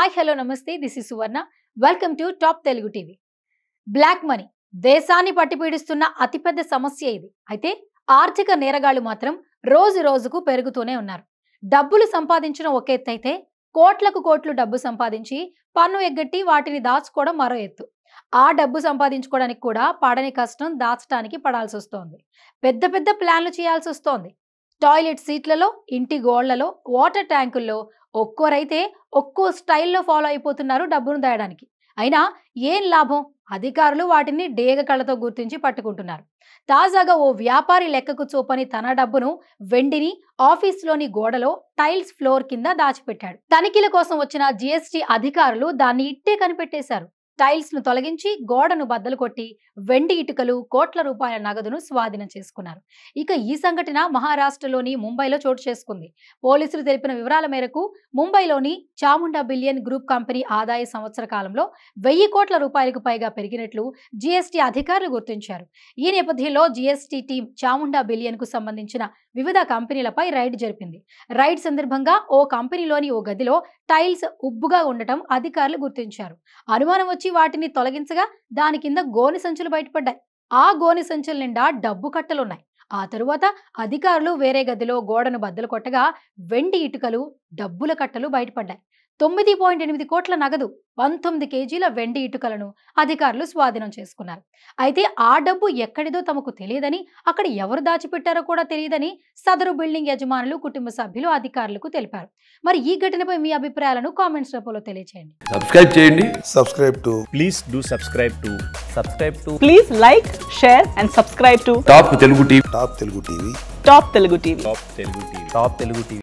Hi hello నమస్తే this is Suvarna welcome to top Telugu TV black money దేశాన్ని పట్టిపీడిస్తున్న అతిపెద్ద సమస్య ఇది అయితే ఆర్థిక నేరగాళ్లు మాత్రం రోజు రోజుకు పెరుగుతూనే ఉన్నారు డబ్బులు సంపాదించడం ఒక ఎత్తు అయితే కోట్లకు కోట్లు డబ్బు సంపాదించి పన్ను ఎగ్గట్టి వాటిని దాచుకోవడం మరో ఎత్తు ఆ డబ్బు సంపాదించుకోవడానికి కూడా పడని కష్టం దాచడానికి పడాల్సి వస్తోంది పెద్ద పెద్ద ప్లాన్లు చేయాల్సి వస్తోంది టాయిలెట్ సీట్లలో ఇంటి గోళ్లలో వాటర్ ట్యాంకుల్లో ఒక్కోరైతే ఒక్కో స్టైల్లో ఫాలో అయిపోతున్నారు డబ్బును దాయడానికి అయినా ఏం లాభం అధికారులు వాటిని డేగ కళ్ళతో గుర్తించి పట్టుకుంటున్నారు తాజాగా ఓ వ్యాపారి లెక్కకు చూపని తన డబ్బును వెండిని ఆఫీస్లోని గోడలో టైల్స్ ఫ్లోర్ కింద దాచిపెట్టాడు తనిఖీల కోసం వచ్చిన జీఎస్టీ అధికారులు దాన్ని ఇట్టే కనిపెట్టేశారు టైల్స్ ను తొలగించి గోడను బద్దలు కొట్టి వెండి ఇటుకలు కోట్ల రూపాయల నగదును స్వాధీనం చేసుకున్నారు ఇక ఈ సంఘటన మహారాష్ట్రలోని ముంబైలో చోటు చేసుకుంది పోలీసులు తెలిపిన వివరాల మేరకు ముంబైలోని చాముండా బిలియన్ గ్రూప్ కంపెనీ ఆదాయ సంవత్సర కాలంలో వెయ్యి కోట్ల రూపాయలకు పైగా పెరిగినట్లు జీఎస్టీ అధికారులు గుర్తించారు ఈ నేపథ్యంలో జీఎస్టీ టీం చాముండా బిలియన్ కు సంబంధించిన వివిధ కంపెనీలపై రైడ్ జరిపింది రైడ్ సందర్భంగా ఓ కంపెనీలోని ఓ గదిలో టైల్స్ ఉబ్బుగా ఉండటం అధికారులు గుర్తించారు అనుమానం వచ్చి వాటిని తొలగించగా దాని కింద గోని సంచులు బయటపడ్డాయి ఆ గోని సంచుల నిండా డబ్బు కట్టలున్నాయి ఆ తరువాత అధికారులు వేరే గదిలో గోడను బద్దలు కొట్టగా వెండి ఇటుకలు డబ్బుల కట్టలు బయటపడ్డాయి తొమ్మిది పాయింట్ ఎనిమిది కోట్ల నగదు పంతొమ్మిది కేజీల వెండి ఇటుకలను అధికారులు స్వాధీనం చేసుకున్నారు అయితే ఆ డబ్బు ఎక్కడిదో తమకు తెలియదని అక్కడ ఎవరు దాచిపెట్టారో కూడా తెలియదని సదరు బిల్డింగ్ యజమానులు కుటుంబ సభ్యులు అధికారులకు తెలిపారు మరి ఈ ఘటనపై మీ అభిప్రాయాలను కామెంట్స్ రూపంలో తెలియచేయండి సబ్స్క్రైబ్ చేయండి subscribe to please do subscribe to subscribe to Please like, share, and subscribe to top Telugu TV Top Telugu TV. Top Telugu TV. top telugu tv top telugu tv